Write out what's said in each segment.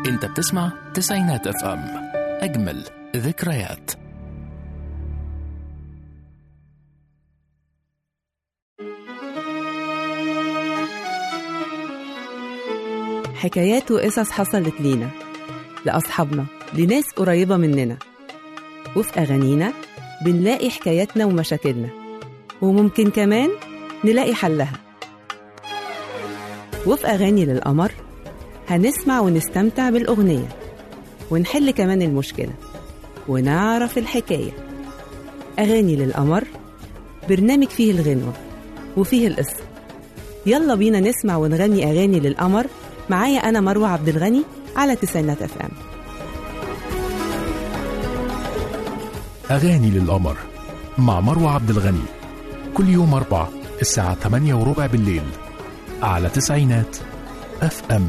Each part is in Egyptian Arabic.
انت بتسمع تسعينات اف ام اجمل ذكريات حكايات وقصص حصلت لينا لأصحابنا لناس قريبة مننا وفي أغانينا بنلاقي حكاياتنا ومشاكلنا وممكن كمان نلاقي حلها وفي أغاني للقمر هنسمع ونستمتع بالأغنية ونحل كمان المشكلة ونعرف الحكاية أغاني للقمر برنامج فيه الغنوة وفيه القصة يلا بينا نسمع ونغني أغاني للقمر معايا أنا مروة عبد الغني على تسعينات اف ام اغاني للقمر مع مروة عبد الغني كل يوم اربع الساعة 8 وربع بالليل على تسعينات اف ام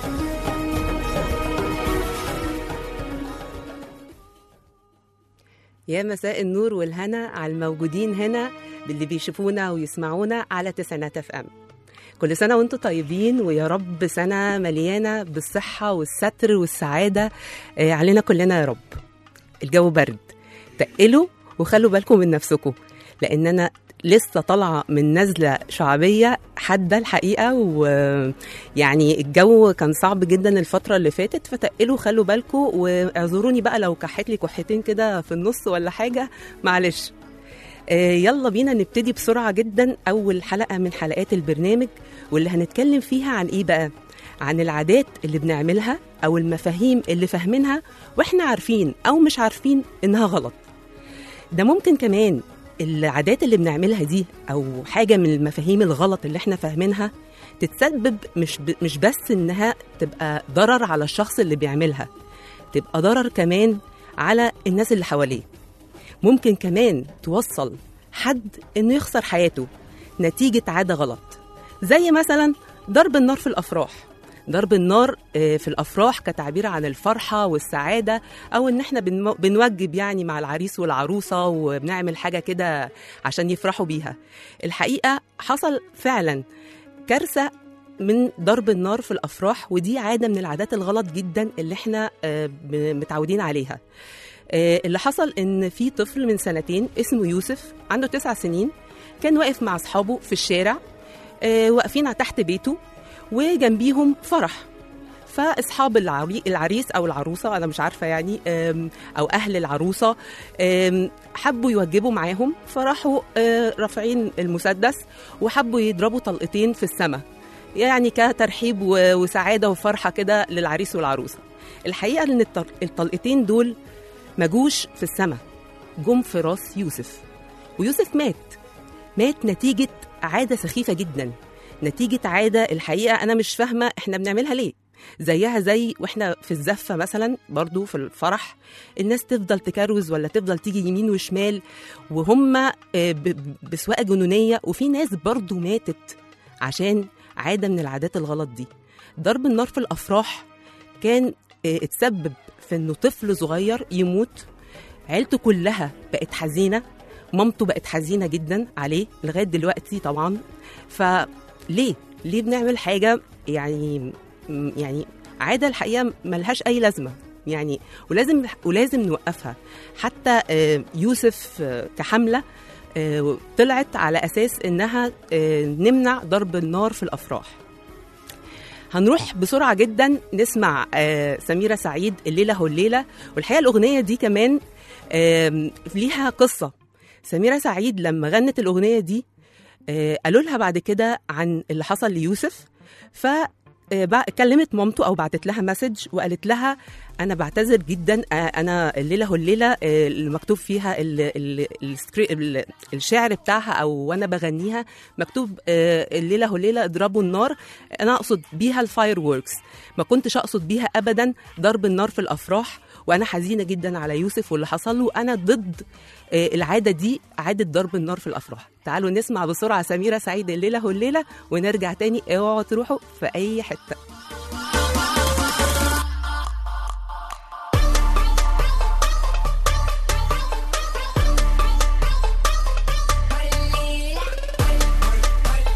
يا مساء النور والهنا على الموجودين هنا باللي بيشوفونا ويسمعونا على تسعينات اف ام كل سنة وانتم طيبين ويا رب سنة مليانة بالصحة والستر والسعادة آه، علينا كلنا يا رب الجو برد تقلوا وخلوا بالكم من نفسكم لان انا لسه طالعه من نزله شعبيه حاده الحقيقه ويعني الجو كان صعب جدا الفتره اللي فاتت فتقلوا خلوا بالكم واعذروني بقى لو كحت لي كحتين كده في النص ولا حاجه معلش آه، يلا بينا نبتدي بسرعه جدا اول حلقه من حلقات البرنامج واللي هنتكلم فيها عن ايه بقى عن العادات اللي بنعملها او المفاهيم اللي فاهمينها واحنا عارفين او مش عارفين انها غلط ده ممكن كمان العادات اللي بنعملها دي او حاجه من المفاهيم الغلط اللي احنا فاهمينها تتسبب مش ب... مش بس انها تبقى ضرر على الشخص اللي بيعملها تبقى ضرر كمان على الناس اللي حواليه ممكن كمان توصل حد انه يخسر حياته نتيجه عاده غلط زي مثلا ضرب النار في الافراح ضرب النار آه، في الافراح كتعبير عن الفرحه والسعاده او ان احنا بنم- بنوجب يعني مع العريس والعروسه وبنعمل حاجه كده عشان يفرحوا بيها الحقيقه حصل فعلا كارثه من ضرب النار في الافراح ودي عاده من العادات الغلط جدا اللي احنا آه، ب- متعودين عليها آه، اللي حصل ان في طفل من سنتين اسمه يوسف عنده تسع سنين كان واقف مع اصحابه في الشارع آه، واقفين على تحت بيته وجنبيهم فرح فاصحاب العري... العريس او العروسه انا مش عارفه يعني آم، او اهل العروسه آم، حبوا يوجبوا معاهم فراحوا آه، رافعين المسدس وحبوا يضربوا طلقتين في السماء يعني كترحيب و- وسعاده وفرحه كده للعريس والعروسه الحقيقه ان الطر- الطلقتين دول ما جوش في السماء جم في راس يوسف ويوسف مات مات نتيجه عاده سخيفه جدا نتيجه عاده الحقيقه انا مش فاهمه احنا بنعملها ليه زيها زي واحنا في الزفه مثلا برضو في الفرح الناس تفضل تكروز ولا تفضل تيجي يمين وشمال وهم آه، ب- ب- بسواقه جنونيه وفي ناس برضو ماتت عشان عاده من العادات الغلط دي ضرب النار في الافراح كان آه، اتسبب في انه طفل صغير يموت عيلته كلها بقت حزينه مامته بقت حزينه جدا عليه لغايه دلوقتي طبعا فليه ليه بنعمل حاجه يعني م- يعني عاده الحقيقه ملهاش اي لازمه يعني ولازم ولازم نوقفها حتى آه، يوسف آه، كحمله آه، طلعت على اساس انها آه، نمنع ضرب النار في الافراح هنروح بسرعه جدا نسمع آه، سميره سعيد الليله هو الليله والحقيقه الاغنيه دي كمان آم، ليها قصه سميره سعيد لما غنت الاغنيه دي آه، قالوا لها بعد كده عن اللي حصل ليوسف ف آه، بع- كلمت مامته او بعتت لها مسج وقالت لها انا بعتذر جدا آه، انا الليله هو الليله آه، اللي مكتوب فيها ال ال السكري- ال الشعر بتاعها او وانا بغنيها مكتوب آه، الليله هو الليله اضربوا النار انا اقصد بيها الفاير ووركس ما كنتش اقصد بيها ابدا ضرب النار في الافراح وانا حزينه جدا على يوسف واللي حصل له انا ضد آه، العاده دي عاده ضرب النار في الافراح تعالوا نسمع بسرعه سميره سعيد الليله هو الليله ونرجع تاني اوعوا تروحوا في اي حته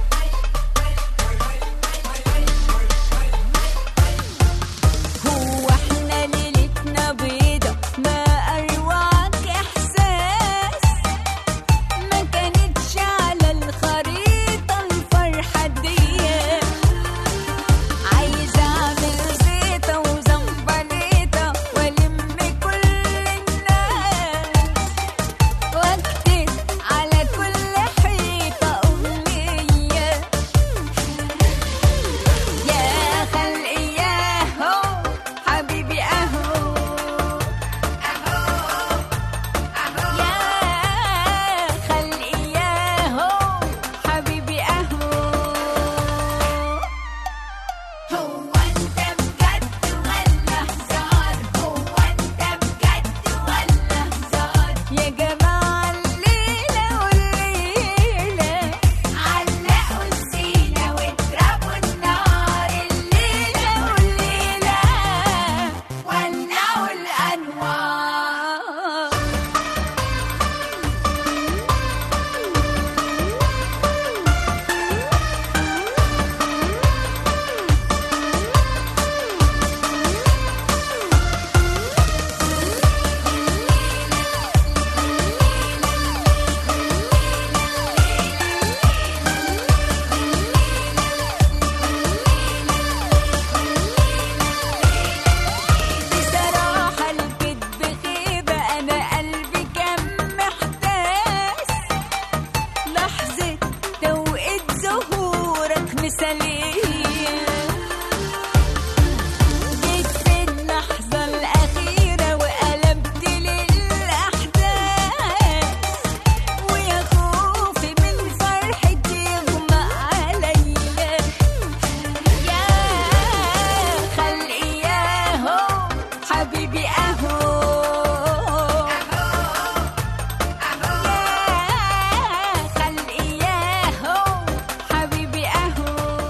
هو مثالية جيت في اللحظة الأخيرة وقلبت للأحداث ويا خوفي من فرحتي يغمى عليا يا خلقي ياهو حبيبي أهو يا خلقي ياهو حبيبي أهو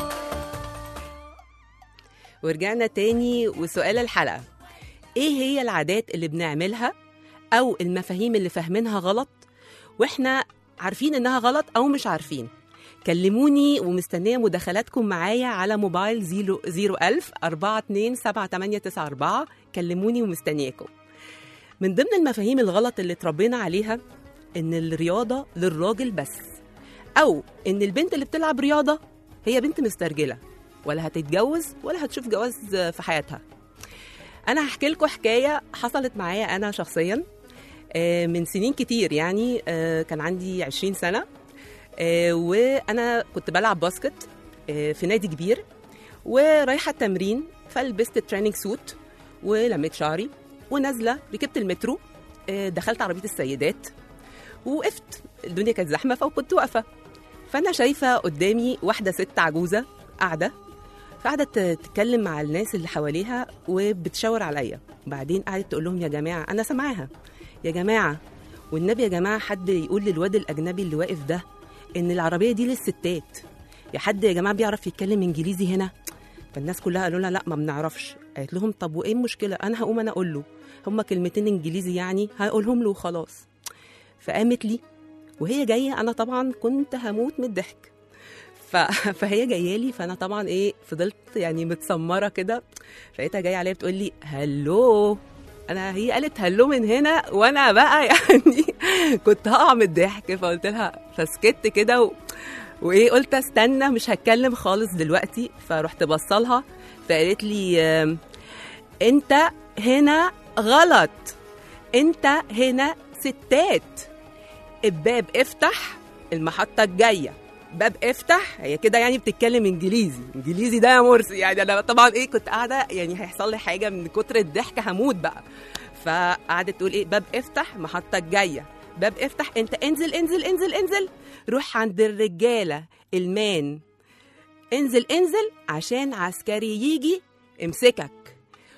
ورجعنا تاني وسؤال الحلقة ايه هي العادات اللي بنعملها او المفاهيم اللي فاهمينها غلط واحنا عارفين انها غلط او مش عارفين كلموني ومستنية مداخلاتكم معايا على موبايل زيرو, زيرو ألف أربعة اتنين سبعة تمانية تسعة أربعة كلموني ومستنياكم من ضمن المفاهيم الغلط اللي اتربينا عليها إن الرياضة للراجل بس أو إن البنت اللي بتلعب رياضة هي بنت مسترجلة ولا هتتجوز ولا هتشوف جواز في حياتها انا هحكي لكم حكايه حصلت معايا انا شخصيا آه، من سنين كتير يعني آه، كان عندي 20 سنه آه، وانا كنت بلعب باسكت آه، في نادي كبير ورايحه التمرين فلبست تريننج سوت ولميت شعري ونازله ركبت المترو آه، دخلت عربيه السيدات ووقفت الدنيا كانت زحمه فكنت واقفه فانا شايفه قدامي واحده ست عجوزه قاعده فقعدت تتكلم مع الناس اللي حواليها وبتشاور عليا بعدين قعدت تقول لهم يا جماعه انا سامعاها يا جماعه والنبي يا جماعه حد يقول للواد الاجنبي اللي واقف ده ان العربيه دي للستات يا حد يا جماعه بيعرف يتكلم انجليزي هنا فالناس كلها قالوا لها لا ما بنعرفش قالت لهم طب وايه المشكله انا هقوم انا اقول له هما كلمتين انجليزي يعني هقولهم له وخلاص فقامت لي وهي جايه انا طبعا كنت هموت من الضحك ف... فهي جايه لي فانا طبعا ايه فضلت يعني متسمره كده لقيتها جايه عليا بتقول لي هلو انا هي قالت هلو من هنا وانا بقى يعني كنت هقع من الضحك فقلت لها فسكت كده و... وايه قلت استنى مش هتكلم خالص دلوقتي فرحت بصلها فقالت لي آم، انت هنا غلط انت هنا ستات الباب افتح المحطة الجاية باب افتح هي كده يعني بتتكلم انجليزي انجليزي ده يا مرسي يعني انا طبعا ايه كنت قاعده يعني هيحصل لي حاجه من كتر الضحك هموت بقى فقعدت تقول ايه باب افتح محطه الجايه باب افتح انت انزل انزل انزل انزل روح عند الرجاله المان انزل انزل عشان عسكري يجي امسكك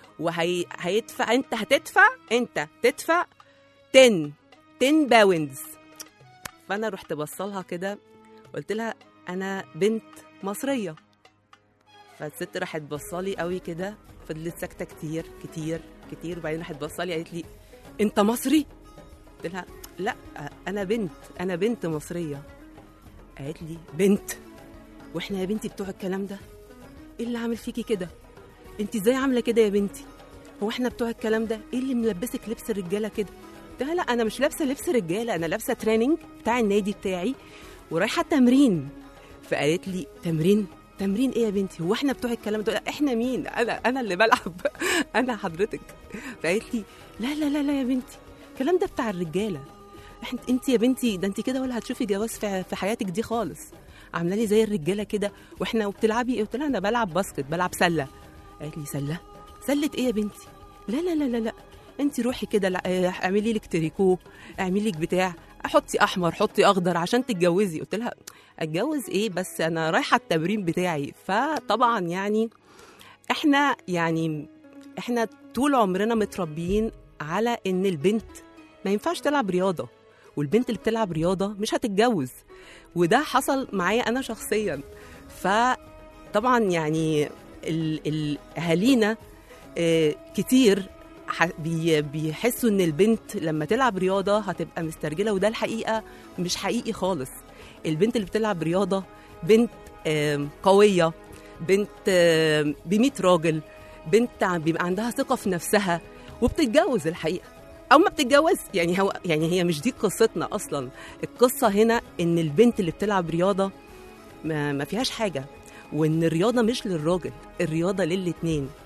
وهيدفع انت هتدفع انت تدفع 10 10 باوندز فانا رحت بصلها كده قلت لها انا بنت مصريه فالست راحت بصالي قوي كده فضلت ساكته كتير كتير كتير وبعدين راحت بصالي قالت لي انت مصري قلت لها لا انا بنت انا بنت مصريه قالت لي بنت واحنا يا بنتي بتوع الكلام ده ايه اللي عامل فيكي كده انت ازاي عامله كده يا بنتي هو احنا بتوع الكلام ده ايه اللي ملبسك لبس الرجاله كده قلت لها لا انا مش لابسه لبس رجاله انا لابسه تريننج بتاع النادي بتاعي ورايحه تمرين فقالت لي تمرين تمرين ايه يا بنتي هو احنا بتوع الكلام ده لا احنا مين انا انا اللي بلعب انا حضرتك فقالت لي لا لا لا لا يا بنتي الكلام ده بتاع الرجاله احنا انت يا بنتي ده انت كده ولا هتشوفي جواز في, في حياتك دي خالص عامله لي زي الرجاله كده واحنا وبتلعبي ايه قلت لها انا بلعب باسكت بلعب سله قالت لي سله سله ايه يا بنتي لا لا لا لا لا انت روحي كده لا- اه، اعملي لك تريكو اعملي لك بتاع حطي احمر حطي اخضر عشان تتجوزي قلت لها اتجوز ايه بس انا رايحه التمرين بتاعي فطبعا يعني احنا يعني احنا طول عمرنا متربيين على ان البنت ما ينفعش تلعب رياضه والبنت اللي بتلعب رياضه مش هتتجوز وده حصل معايا انا شخصيا فطبعا يعني ال- ال- اهالينا آه، كتير ح- بي- بيحسوا ان البنت لما تلعب رياضه هتبقى مسترجله وده الحقيقه مش حقيقي خالص البنت اللي بتلعب رياضه بنت آم، قويه بنت ب 100 راجل بنت ع- بيبقى عندها ثقه في نفسها وبتتجوز الحقيقه او ما بتتجوز يعني هو يعني هي مش دي قصتنا اصلا القصه هنا ان البنت اللي بتلعب رياضه ما, ما فيهاش حاجه وان الرياضه مش للراجل الرياضه للاتنين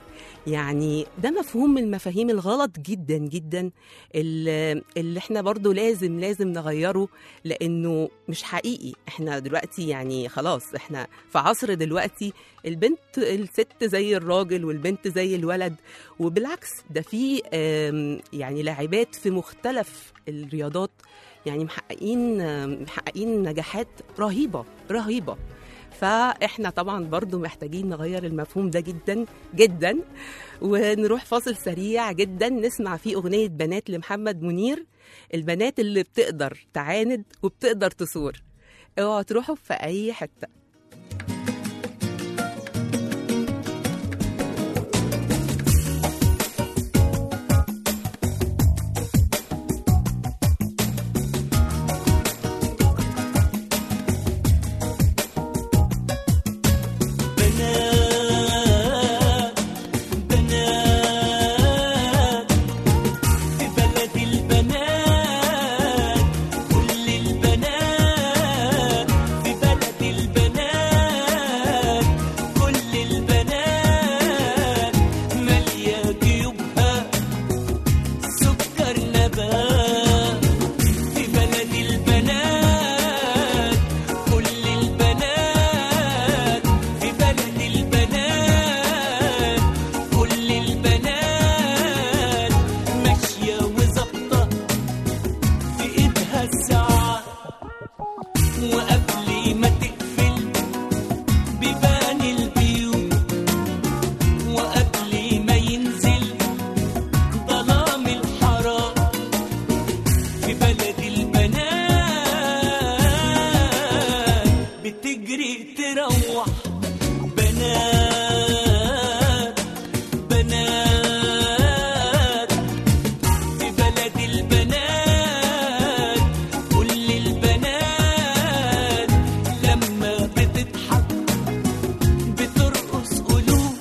يعني ده مفهوم من المفاهيم الغلط جدا جدا اللي اللي احنا برضو لازم لازم نغيره لانه مش حقيقي احنا دلوقتي يعني خلاص احنا في عصر دلوقتي البنت الست زي الراجل والبنت زي الولد وبالعكس ده في آم، يعني لاعبات في مختلف الرياضات يعني محققين آم، محققين نجاحات رهيبه رهيبه فاحنا طبعا برضو محتاجين نغير المفهوم ده جدا جدا ونروح فاصل سريع جدا نسمع فيه اغنيه بنات لمحمد منير البنات اللي بتقدر تعاند وبتقدر تصور اوعوا تروحوا في اي حته بنات بنات في بلد البنات كل البنات في بلد البنات كل البنات مالية جيوبها سكر نبات في بلد البنات كل البنات في بلد البنات كل البنات ماشية وظابطة في ايدها الساعة وقبل ما تقفل بيبان البيوت وقبل ما ينزل ظلام الحرام في بلد البنات بتجري تروح بنات بنات في بلد البنات كل البنات لما بتضحك بترقص قلوب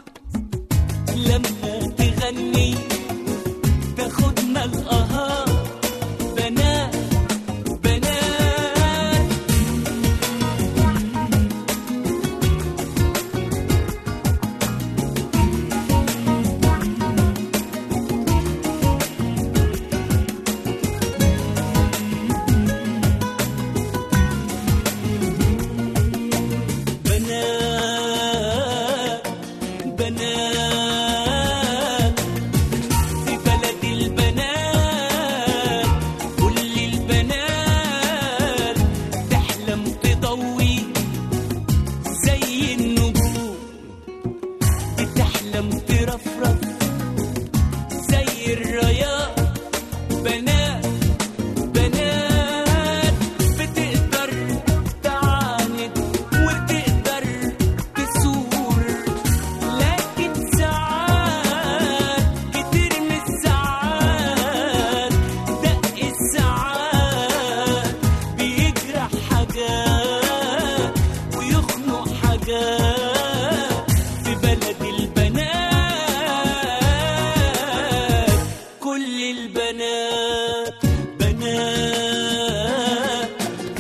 لما تغني تاخدنا القهار بنات بنات بنات بنات في بلد البنات كل البنات تحلم تضوي زي النجوم بتحلم ترفرف زي الرياض بنات بنات بتقدر تعاند وتقدر تسور لكن ساعات كتير من الساعات دق الساعات بيجرح حاجات ويخنق حاجات في بلد البنات كل البنات بنات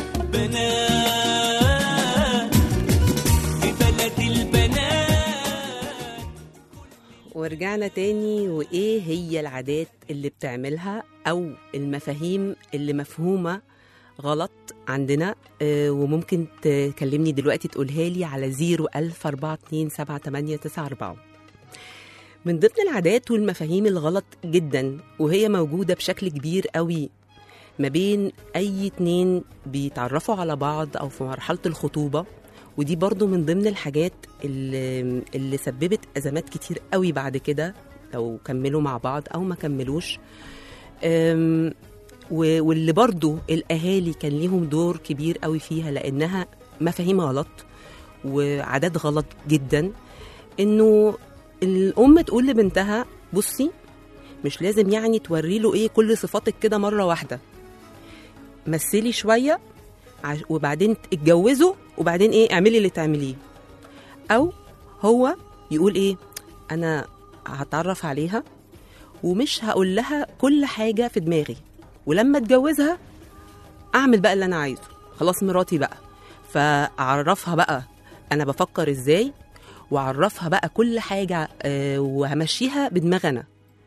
بنات في بلد البنات ورجعنا تاني وايه هي العادات اللي بتعملها او المفاهيم اللي مفهومه غلط عندنا آه، وممكن تكلمني دلوقتي تقولها لي على 010427894 من ضمن العادات والمفاهيم الغلط جدا وهي موجودة بشكل كبير قوي ما بين أي اتنين بيتعرفوا على بعض أو في مرحلة الخطوبة ودي برضو من ضمن الحاجات اللي, اللي سببت أزمات كتير قوي بعد كده لو كملوا مع بعض أو ما كملوش أم، و- واللي برضو الأهالي كان ليهم دور كبير قوي فيها لأنها مفاهيم غلط وعادات غلط جدا إنه الأم تقول لبنتها بصي مش لازم يعني توري له ايه كل صفاتك كده مره واحده مثلي شويه عش- وبعدين اتجوزوا وبعدين ايه اعملي اللي تعمليه او هو يقول ايه انا هتعرف عليها ومش هقول لها كل حاجه في دماغي ولما اتجوزها اعمل بقى اللي انا عايزه خلاص مراتي بقى فاعرفها بقى انا بفكر ازاي واعرفها بقى كل حاجه آه، وهمشيها بدماغ انا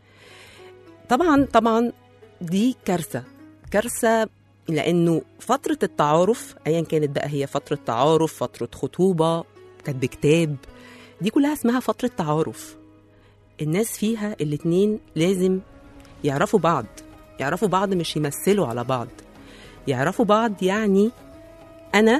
طبعا طبعا دي كارثه كارثه لانه فتره التعارف ايا كانت بقى هي فتره تعارف فتره خطوبه كاتب كتاب دي كلها اسمها فتره تعارف الناس فيها الاتنين لازم يعرفوا بعض يعرفوا بعض مش يمثلوا على بعض يعرفوا بعض يعني انا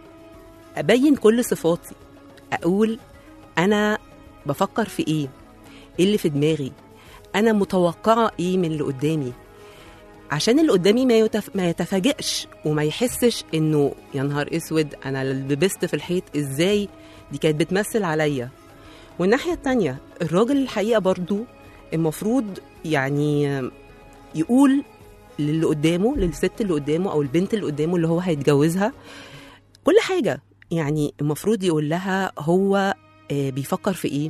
ابين كل صفاتي اقول انا بفكر في ايه ايه اللي في دماغي انا متوقعه ايه من اللي قدامي عشان اللي قدامي ما, يتف... ما يتفاجئش وما يحسش انه يا نهار اسود انا لبست في الحيط ازاي دي كانت بتمثل عليا والناحيه التانية الراجل الحقيقه برضو المفروض يعني يقول للي قدامه للست اللي قدامه او البنت اللي قدامه اللي هو هيتجوزها كل حاجه يعني المفروض يقول لها هو آه، بيفكر في ايه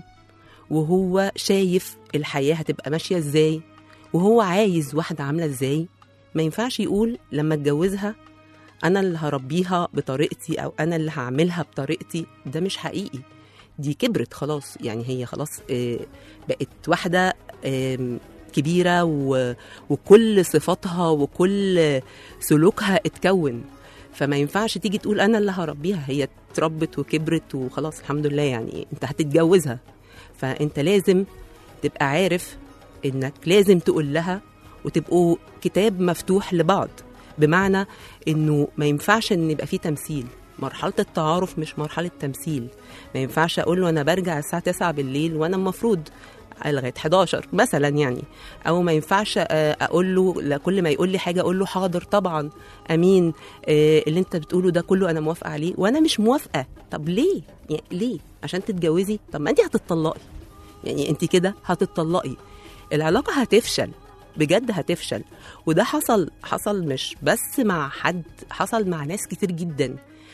وهو شايف الحياه هتبقى ماشيه ازاي وهو عايز واحده عامله ازاي ما ينفعش يقول لما اتجوزها انا اللي هربيها بطريقتي او انا اللي هعملها بطريقتي ده مش حقيقي دي كبرت خلاص يعني هي خلاص آه، بقت واحده آم، كبيره و- وكل صفاتها وكل سلوكها اتكون فما ينفعش تيجي تقول انا اللي هربيها هي اتربت وكبرت وخلاص الحمد لله يعني انت هتتجوزها فانت لازم تبقى عارف انك لازم تقول لها وتبقوا كتاب مفتوح لبعض بمعنى انه ما ينفعش ان يبقى فيه تمثيل مرحلة التعارف مش مرحلة تمثيل ما ينفعش اقول له انا برجع الساعة 9 بالليل وانا المفروض لغايه 11 مثلا يعني او ما ينفعش آه، اقول له لا كل ما يقول لي حاجه اقول له حاضر طبعا امين آه، اللي انت بتقوله ده كله انا موافقه عليه وانا مش موافقه طب ليه يعني ليه عشان تتجوزي طب ما انت هتتطلقي يعني انت كده هتتطلقي العلاقه هتفشل بجد هتفشل وده حصل حصل مش بس مع حد حصل مع ناس كتير جدا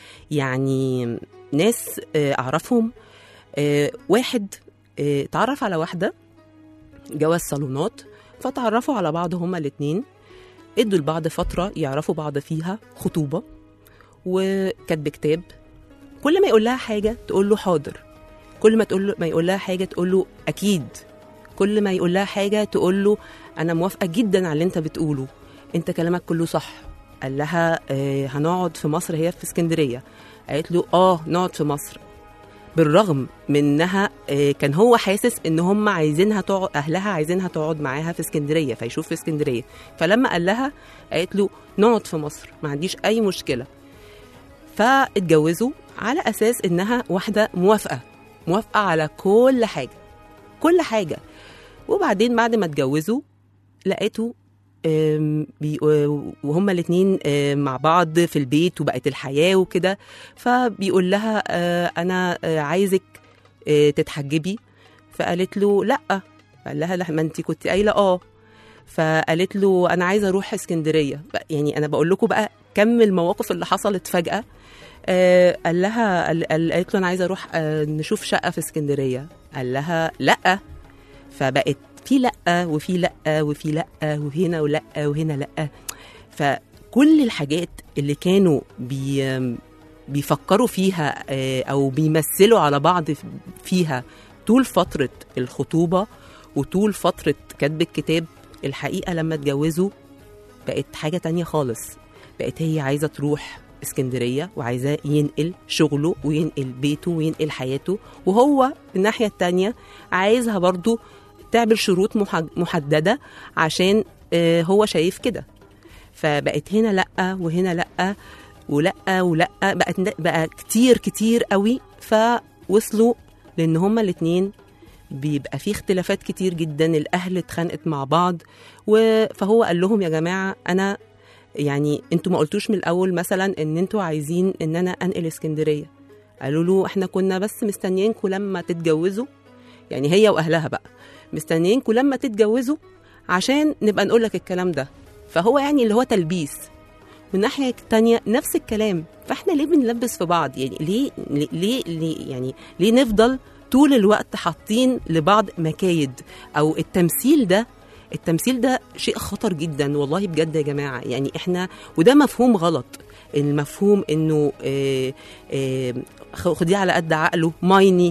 يعني ناس آه، اعرفهم آه، واحد آه، اتعرف على واحده جواز صالونات فتعرفوا على بعض هما الاتنين ادوا لبعض فتره يعرفوا بعض فيها خطوبه وكاتب كتاب كل ما يقول لها حاجه تقول له حاضر كل ما تقول له ما يقول لها حاجه تقول له اكيد كل ما يقول لها حاجه تقول له انا موافقه جدا على اللي انت بتقوله انت كلامك كله صح قال لها آه هنقعد في مصر هي في اسكندريه قالت له اه نقعد في مصر بالرغم من انها آه، كان هو حاسس ان هم عايزينها تقعد اهلها عايزينها تقعد معاها في اسكندريه فيشوف في اسكندريه فلما قال لها قالت له نقعد في مصر ما عنديش اي مشكله فاتجوزوا على اساس انها واحده موافقه موافقه على كل حاجه كل حاجه وبعدين بعد ما اتجوزوا لقيته آم، بي- وهما الاتنين آم، مع بعض في البيت وبقت الحياة وكده فبيقول لها آه، أنا آه، عايزك آه، تتحجبي فقالت له لأ قال لها لا ما انت كنت قايلة اه فقالت له أنا عايزة أروح اسكندرية بقى- يعني أنا بقول لكم بقى كم المواقف اللي حصلت فجأة آه، قال لها قال- قال- قالت له أنا عايزة أروح آه، نشوف شقة في اسكندرية قال لها لأ فبقت في لأ وفي لأ وفي لأ وهنا ولأ وهنا لأ فكل الحاجات اللي كانوا بي بيفكروا فيها آه، أو بيمثلوا على بعض فيها طول فترة الخطوبة وطول فترة كتب الكتاب الحقيقة لما اتجوزوا بقت حاجة تانية خالص بقت هي عايزة تروح اسكندرية وعايزاه ينقل شغله وينقل بيته وينقل حياته وهو الناحية التانية عايزها برضو تعمل شروط محج- محددة عشان آه، هو شايف كده فبقت هنا لأ وهنا لأ ولأ ولأ بقت بقى كتير كتير قوي فوصلوا لأن هما الاتنين بيبقى في اختلافات كتير جدا الأهل اتخانقت مع بعض و- فهو قال لهم يا جماعة أنا يعني انتوا ما قلتوش من الأول مثلا إن انتوا عايزين إن أنا أنقل اسكندرية قالوا له احنا كنا بس مستنيينكم لما تتجوزوا يعني هي واهلها بقى مستنيينكم لما تتجوزوا عشان نبقى نقول لك الكلام ده فهو يعني اللي هو تلبيس والناحيه التانية نفس الكلام فاحنا ليه بنلبس في بعض يعني ليه ليه ليه, ليه يعني ليه نفضل طول الوقت حاطين لبعض مكايد او التمثيل ده التمثيل ده شيء خطر جدا والله بجد يا جماعه يعني احنا وده مفهوم غلط المفهوم انه آه، آه، خديه على قد عقله مايني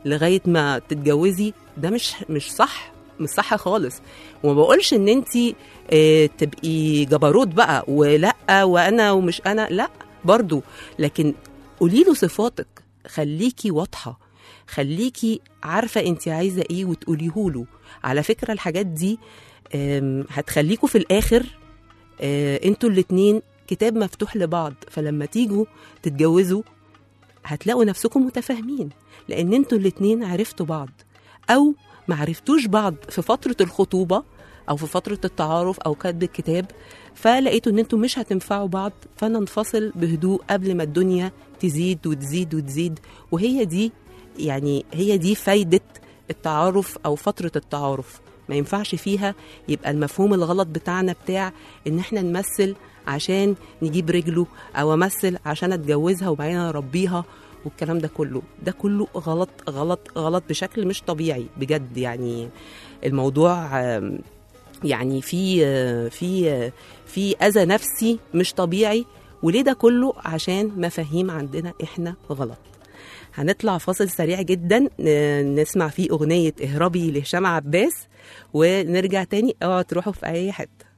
لغايه ما تتجوزي ده مش مش صح مش صح خالص وما بقولش ان انت اه تبقي جبروت بقى ولا وانا ومش انا لا برضو لكن قولي له صفاتك خليكي واضحه خليكي عارفه انت عايزه ايه وتقوليه له على فكره الحاجات دي آم، هتخليكوا في الاخر آه، انتوا الاتنين كتاب مفتوح لبعض فلما تيجوا تتجوزوا هتلاقوا نفسكم متفاهمين لان انتوا الاتنين عرفتوا بعض او ما عرفتوش بعض في فترة الخطوبة او في فترة التعارف او كتب الكتاب فلقيتوا ان انتوا مش هتنفعوا بعض فننفصل بهدوء قبل ما الدنيا تزيد وتزيد وتزيد وهي دي يعني هي دي فايدة التعارف او فترة التعارف ما ينفعش فيها يبقى المفهوم الغلط بتاعنا بتاع ان احنا نمثل عشان نجيب رجله او امثل عشان اتجوزها وبعدين اربيها والكلام ده كله ده كله غلط غلط غلط بشكل مش طبيعي بجد يعني الموضوع آم، يعني في آه، في آه، في اذى نفسي مش طبيعي وليه ده كله عشان مفاهيم عندنا احنا غلط هنطلع فاصل سريع جدا ن- نسمع فيه اغنيه اهربي لهشام عباس ونرجع تاني اوعوا تروحوا في اي حته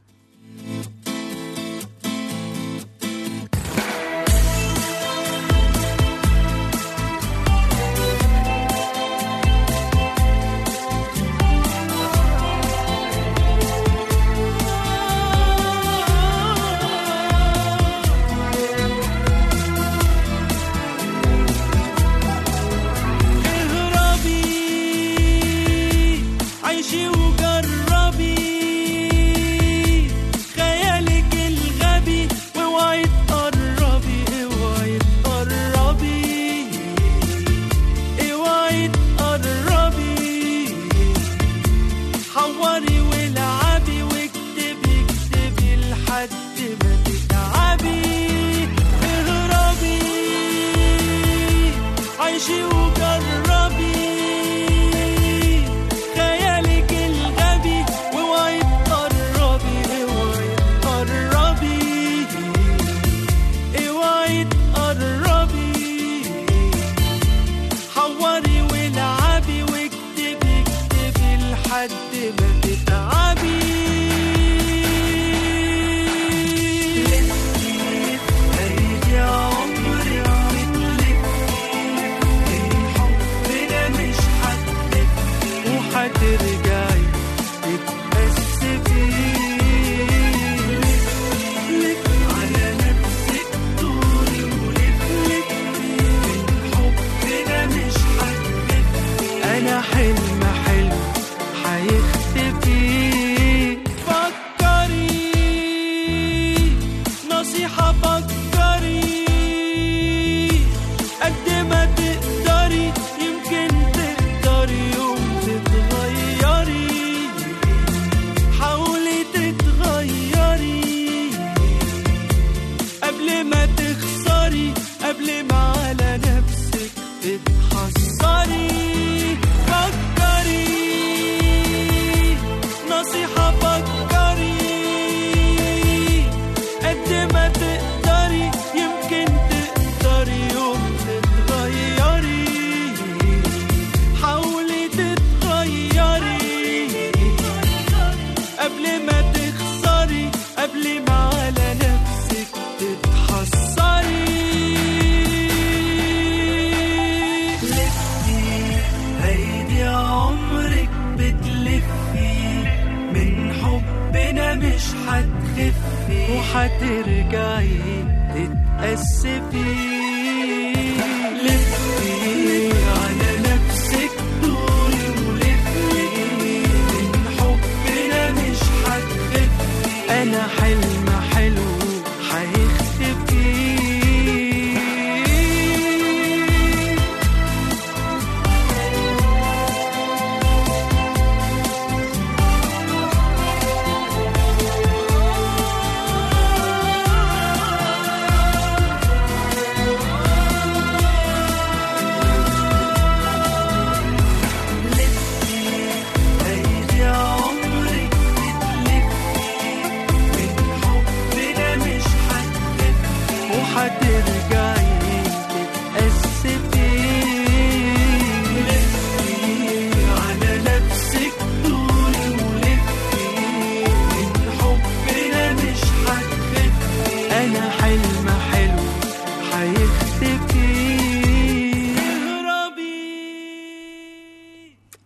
اهربي عيشي وجربي خيالك الغبي واوعي تقربي اوعي تقربي اوعي تقربي حوري والعبي واكتبي اكتبي لحد ما تتعبي اهربي عيشي وجربي خيالك الغبي واوعي تقربي اوعي تقربي اوعي تقربي حوري والعبي واكتبي اكتبي لحد ما تتعبي هيدي عمري حبنا مش هتلفي وهترجعي تتأسفي لف على نفسك طولي ولف لف من حبنا مش هتلفي أنا حلم حلو هيختفي فكري نصيحة فكري قد ما تقدري يمكن تقدري يوم تتغيري حاولي تتغيري قبل ما تخسري قبل ما على نفسك تتحسري فكري نصيحة فكري قد ما تقدري يمكن تقدري يوم تتغيري حاولي تتغيري قبل ما تخسري قبل ما على نفسك تتحسري لفي هيدي عمرك بتلفي من حبنا مش هتخفي وهترجعي تتأسفي لفي على نفسك دوري ولفي من حبنا مش هتخفي انا حلم حلو هيختفي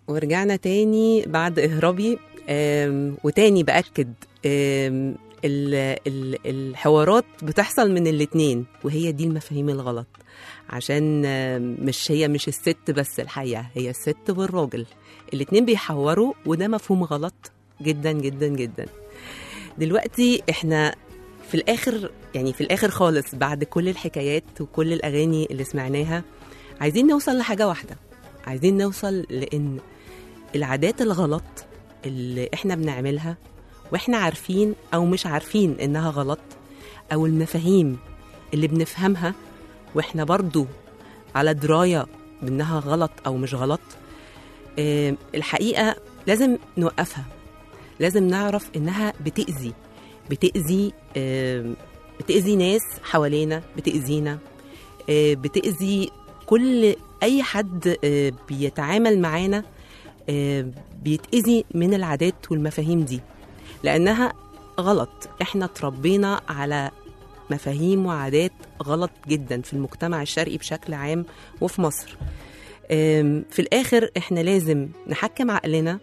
ورجعنا تاني بعد إهرابي آم، وتاني بأكد آم، ال- ال- الحوارات بتحصل من الاتنين وهي دي المفاهيم الغلط عشان آم، مش هي مش الست بس الحقيقة هي الست والراجل الاتنين بيحوروا وده مفهوم غلط جدا جدا جدا دلوقتي احنا في الاخر يعني في الاخر خالص بعد كل الحكايات وكل الاغاني اللي سمعناها عايزين نوصل لحاجه واحده عايزين نوصل لان العادات الغلط اللي احنا بنعملها واحنا عارفين او مش عارفين انها غلط او المفاهيم اللي بنفهمها واحنا برضو على درايه بانها غلط او مش غلط آه، الحقيقه لازم نوقفها لازم نعرف انها بتاذي بتاذي آه، بتاذي ناس حوالينا بتاذينا آه، بتاذي كل اي حد آه، بيتعامل معانا آه، بيتاذي من العادات والمفاهيم دي لانها غلط احنا اتربينا على مفاهيم وعادات غلط جدا في المجتمع الشرقي بشكل عام وفي مصر آم، في الاخر احنا لازم نحكم عقلنا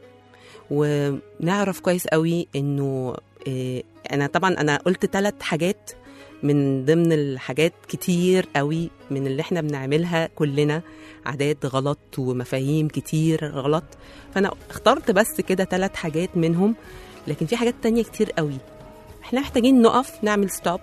ونعرف كويس قوي انه آه، انا طبعا انا قلت ثلاث حاجات من ضمن الحاجات كتير قوي من اللي احنا بنعملها كلنا عادات غلط ومفاهيم كتير غلط فانا اخترت بس كده ثلاث حاجات منهم لكن في حاجات تانية كتير قوي احنا محتاجين نقف نعمل ستوب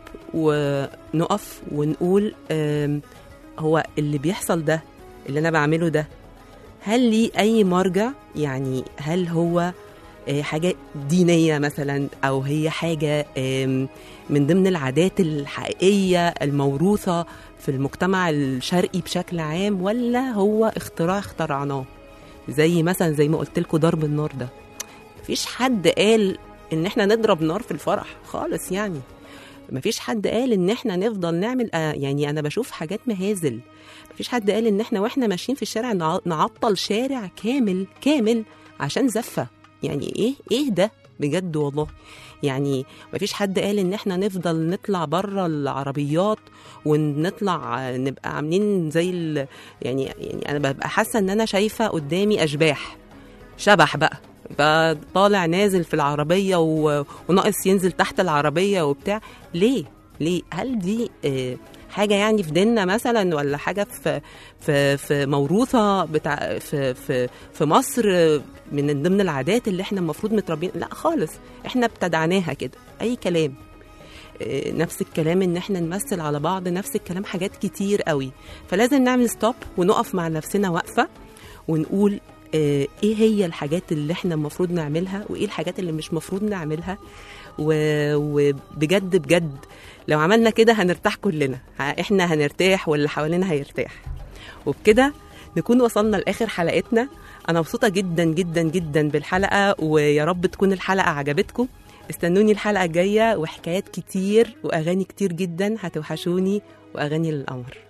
ونقف ونقول آم، هو اللي بيحصل ده اللي انا بعمله ده هل ليه اي مرجع يعني هل هو آه، حاجة دينية مثلا أو هي حاجة آم، من ضمن العادات الحقيقية الموروثة في المجتمع الشرقي بشكل عام ولا هو اختراع اخترعناه زي مثلا زي ما قلت لكم ضرب النار ده مفيش حد قال ان احنا نضرب نار في الفرح خالص يعني مفيش حد قال ان احنا نفضل نعمل آه يعني انا بشوف حاجات مهازل مفيش حد قال ان احنا واحنا ماشيين في الشارع نع- نعطل شارع كامل كامل عشان زفه يعني ايه ايه ده بجد والله يعني مفيش حد قال ان احنا نفضل نطلع بره العربيات ونطلع آه، نبقى عاملين زي ال... يعني يعني انا ببقى حاسه ان انا شايفه قدامي اشباح شبح بقى بقى طالع نازل في العربية و... وناقص ينزل تحت العربية وبتاع ليه؟ ليه؟ هل دي آه، حاجة يعني في ديننا مثلا ولا حاجة في في في موروثة بتاع في في في مصر آه، من ضمن العادات اللي احنا المفروض متربيين لا خالص احنا ابتدعناها كده أي كلام آه، نفس الكلام ان احنا نمثل على بعض نفس الكلام حاجات كتير قوي فلازم نعمل ستوب ونقف مع نفسنا وقفه ونقول آه، ايه هي الحاجات اللي احنا المفروض نعملها وايه الحاجات اللي مش مفروض نعملها و- وبجد بجد لو عملنا كده هنرتاح كلنا ه- احنا هنرتاح واللي حوالينا هيرتاح وبكده نكون وصلنا لاخر حلقتنا انا مبسوطه جدا جدا جدا بالحلقه ويا رب تكون الحلقه عجبتكم استنوني الحلقه الجايه وحكايات كتير واغاني كتير جدا هتوحشوني واغاني للقمر